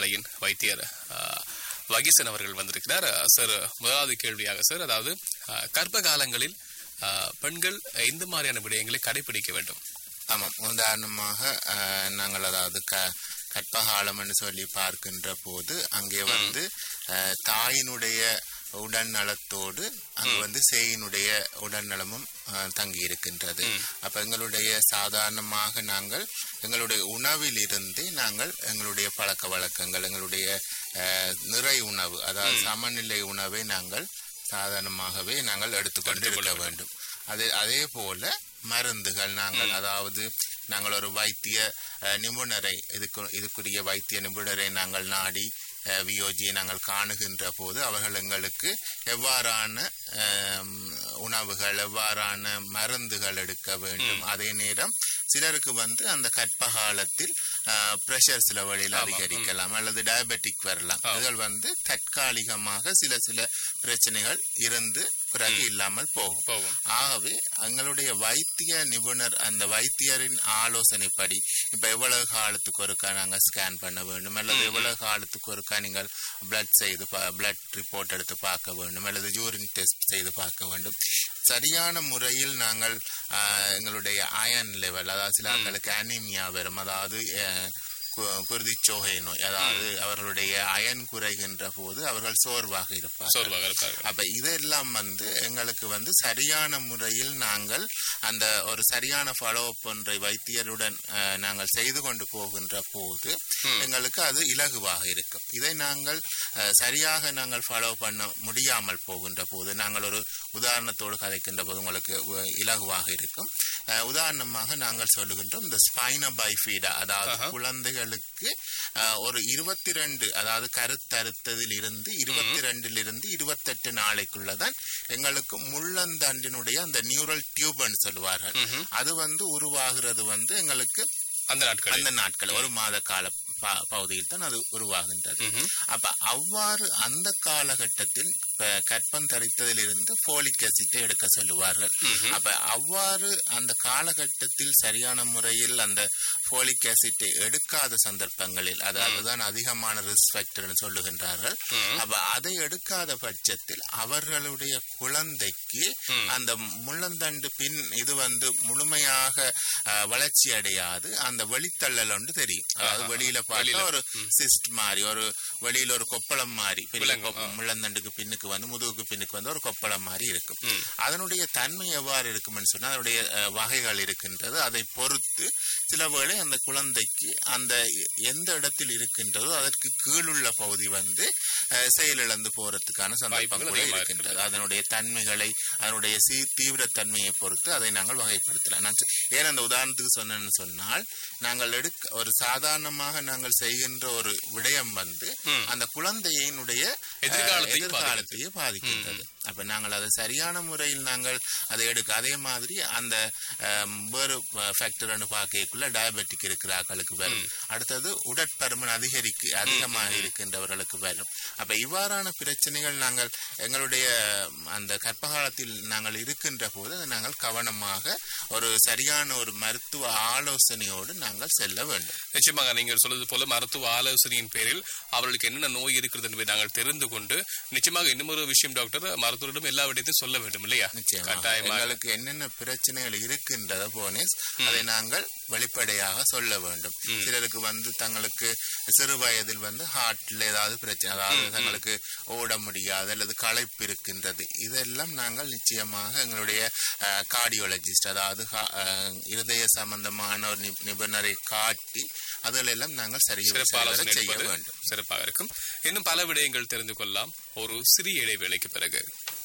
வைத்தியசாலையின் வைத்தியர் அஹ், வகிசன் அவர்கள் வந்திருக்கிறார் அஹ், சார் முதலாவது கேள்வியாக சார் அதாவது அஹ், கர்ப்ப காலங்களில் அஹ், பெண்கள் எந்த மாதிரியான விடயங்களை கடைபிடிக்க வேண்டும் ஆமாம் உதாரணமாக அஹ், நாங்கள் அதாவது க கற்பகாலம் என்று சொல்லி பார்க்கின்ற போது அங்கே வந்து அஹ், தாயினுடைய உடல் நலத்தோடு அங்கு வந்து சேயினுடைய உடல் நலமும் அஹ், தங்கி இருக்கின்றது அப்ப எங்களுடைய சாதாரணமாக நாங்கள் எங்களுடைய உணவில் இருந்தே நாங்கள் எங்களுடைய பழக்க வழக்கங்கள் எங்களுடைய அஹ், நிறை உணவு அதாவது சமநிலை உணவை நாங்கள் சாதாரணமாகவே நாங்கள் எடுத்துக்கொண்டு இருக்க வேண்டும் அதே அதே போல மருந்துகள் நாங்கள் அதாவது நாங்கள் ஒரு வைத்திய அஹ், நிபுணரை இதுக்கு இதுக்குரிய வைத்திய நிபுணரை நாங்கள் நாடி அஹ், வியோஜியை நாங்கள் காணுகின்ற போது அவர்கள் எங்களுக்கு எவ்வாறான அஹ், உணவுகள் எவ்வாறான மருந்துகள் எடுக்க வேண்டும் அதே நேரம் சிலருக்கு வந்து அந்த கற்பகாலத்தில் பிரஷர் சில வழியில் அதிகரிக்கலாம் அல்லது டயபெட்டிக் வரலாம் இதுகள் வந்து தற்காலிகமாக சில சில பிரச்சனைகள் இருந்து பிறகு இல்லாமல் போகும் போகும் ஆகவே எங்களுடைய வைத்திய நிபுணர் அந்த வைத்தியரின் ஆலோசனைப்படி இப்ப எவ்வளவு காலத்துக்கு ஒருக்கா நாங்க ஸ்கேன் பண்ண வேண்டும் அல்லது எவ்வளவு காலத்துக்கு ஒருக்கா நீங்கள் பிளட் செய்து பிளட் ரிப்போர்ட் எடுத்து பார்க்க வேண்டும் அல்லது யூரின் டெஸ்ட் செய்து பார்க்க வேண்டும் சரியான முறையில் நாங்கள் ஆஹ், எங்களுடைய அயன் லெவல் அதாவது சில ஆட்களுக்கு அனிமியா வரும் அதாவது அஹ், கு- குருதிச்சோகை நோய் அதாவது அவர்களுடைய அயன் குறைகின்ற போது அவர்கள் சோர்வாக இருப்பார் சோர்வாக இருப்பார்கள் அப்ப இதெல்லாம் வந்து எங்களுக்கு வந்து சரியான முறையில் நாங்கள் அந்த ஒரு சரியான ஃபாலோ அப் ஒன்றை வைத்தியருடன் அஹ், நாங்கள் செய்து கொண்டு போகின்ற போது எங்களுக்கு அது இலகுவாக இருக்கும் இதை நாங்கள் அஹ், சரியாக நாங்கள் ஃபாலோ பண்ண முடியாமல் போகின்ற போது நாங்கள் ஒரு உதாரணத்தோடு கதைக்கின்ற போது உங்களுக்கு அஹ், இலகுவாக இருக்கும் அஹ், உதாரணமாக நாங்கள் சொல்லுகின்றோம் இந்த ஸ்பைன பைஃபீடா அதாவது குழந்தைகளுக்கு அஹ், ஒரு இருபத்தி ரெண்டு அதாவது கருத்தறுத்ததில் இருந்து இருபத்தி ரெண்டுல இருந்து இருபத்தெட்டு நாளைக்குள்ளதான் எங்களுக்கு முள்ளந்தண்டினுடைய அந்த நியூரல் டியூப்னு சொல்லுவார்கள் அது வந்து உருவாகிறது வந்து எங்களுக்கு அந்த நாட்களில் அந்த நாட்கள் ஒரு மாத கால ப- பகுதியில் தான் அது உருவாகின்றது அப்ப அவ்வாறு அந்த காலகட்டத்தில் இப்ப கற்பம் தரித்ததிலிருந்து போலிக் அசிட்டை எடுக்க சொல்லுவார்கள் அப்ப அவ்வாறு அந்த காலகட்டத்தில் சரியான முறையில் அந்த போலிக் அசிட்டை எடுக்காத சந்தர்ப்பங்களில் அது அதுதான் அதிகமான ரிஸ்க் ஃபேக்டர்னு சொல்லுகின்றார்கள் அப்ப அதை எடுக்காத பட்சத்தில் அவர்களுடைய குழந்தைக்கு அந்த முள்ளந்தண்டு பின் இது வந்து முழுமையாக அஹ், வளர்ச்சி அடையாது அந்த வெளித்தள்ளல் ஒன்று தெரியும் அதாவது வெளியில பார்த்தா ஒரு சிஸ்ட் மாதிரி ஒரு வெளியில ஒரு கொப்பளம் மாதிரி பெரிய கொப்ப- முள்ளந்தண்டுக்கு பின்னுக்கு வந்து முதுகுக்கு பின்னுக்கு வந்து ஒரு கொப்பளம் மாதிரி இருக்கும் அதனுடைய தன்மை எவ்வாறு இருக்கும்னு சொன்னா அதனுடைய அஹ், வகைகள் இருக்கின்றது அதை பொறுத்து சில வேளை அந்த குழந்தைக்கு அந்த எ- எந்த இடத்தில் இருக்கின்றதோ அதற்கு கீழுள்ள பகுதி வந்து அஹ், செயலிழந்து போறதுக்கான சந்தர்ப்பங்கள் கூட அதிகமா இருக்கின்றது அதனுடைய தன்மைகளை அதனுடைய சீ தீவிரத்தன்மையை பொறுத்து அதை நாங்கள் வகைப்படுத்தலாம் நான் சொ- ஏன் அந்த உதாரணத்துக்கு சொன்னேன்னு சொன்னால் நாங்கள் எடுக்க ஒரு சாதாரணமாக நாங்கள் செய்கின்ற ஒரு விடயம் வந்து அந்த குழந்தையினுடைய அஹ், எதிர்காலத்தை எதிர்காலத்தையே பாதிக்கின்றது அப்ப நாங்கள் அதை சரியான முறையில் நாங்கள் அதை எடுக்க அதே மாதிரி அந்த அஹ், வேறு ஃபேக்டர்னு பார்க்கக்குள்ள டயபெட்டிக் இருக்கிற ஆட்களுக்கு வரும் அடுத்தது உடற்பருமன் அதிகரிக்கு அதிகமாக இருக்கின்றவர்களுக்கு வரும் அப்ப இவ்வாறான பிரச்சனைகள் நாங்கள் எங்களுடைய ம், அந்த கர்ப்பகாலத்தில் நாங்கள் இருக்கின்ற போது அதை நாங்கள் கவனமாக ஒரு சரியான ஒரு மருத்துவ ஆலோசனையோடு நாங்கள் செல்ல வேண்டும் நிச்சயமாக நீங்கள் சொல்வது போல மருத்துவ ஆலோசனையின் பேரில் அவர்களுக்கு என்னென்ன நோய் இருக்கிறது என்பதை நாங்கள் தெரிந்து கொண்டு நிச்சயமாக இன்னும் ஒரு விஷயம் டாக்டர் மருத்துவரிடம் எல்லா விடயத்தையும் சொல்ல வேண்டும் இல்லையா நிச்சயமாக கட்டாயமாக எங்களுக்கு என்னென்ன பிரச்சனைகள் இருக்கின்றத போனேஸ் அதை நாங்கள் வெளிப்படையாக சொல்ல வேண்டும் சிலருக்கு வந்து தங்களுக்கு சிறு வயதில் வந்து ஹார்ட்ல ஏதாவது பிரச்சனை அதாவது தங்களுக்கு ஓட முடியாது அல்லது களைப்பு இருக்கின்றது இதெல்லாம் நாங்கள் நிச்சயமாக எங்களுடைய கார்டியோலஜிஸ்ட் அதாவது ஹா- அஹ், இருதய சம்பந்தமான ஒரு நி- நிபுணரை காட்டி அதிலெல்லாம் நாங்கள் சரி சிறப்பு ஆலோசனை செய்ய எடுப்பது வேண்டும் சிறப்பாக இருக்கும் இன்னும் பல விடயங்கள் தெரிந்து கொள்ளலாம் ஒரு சிறிய இடைவேளைக்கு பிறகு